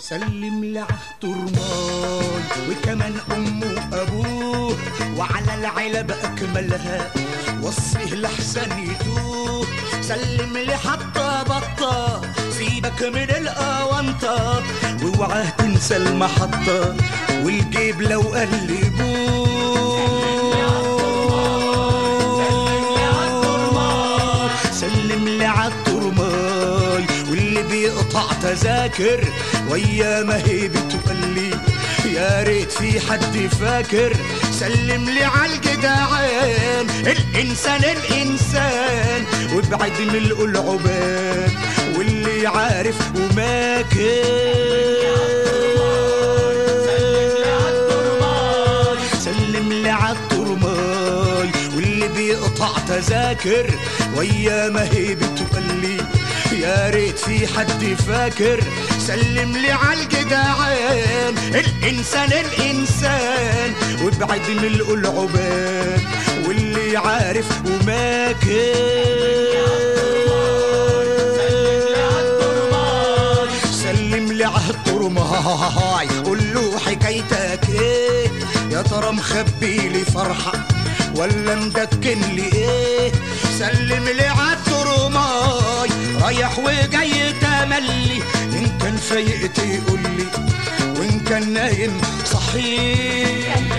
سلم لعهد رماي وكمان امه وابوه وعلى العلب اكملها وصيه لحسن يتوه سلم لي حتى بطة سيبك من الاونطة واوعى تنسى المحطة والجيب لو قلبوه سلم لي عالترماي واللي بيقطع تذاكر ويا ما هي بتقلي يا ريت في حد فاكر سلم لي عالجدعان الانسان الانسان وابعد من القلعبان واللي عارف وماكر سلم لي عالترماي واللي بيقطع تذاكر ويا ما هي بتقلي يا ريت في حد فاكر سلم لي عالجدعان الانسان الانسان وابعد من القلعبان واللي عارف وماكر سلم لي عالترماي قول له حكايتك ايه يا ترى مخبي لي فرحه ولا مدكن لي ايه سلم لي عالترماي رايح وجاي تملي ان كان فايق تقول لي وان كان نايم صحيح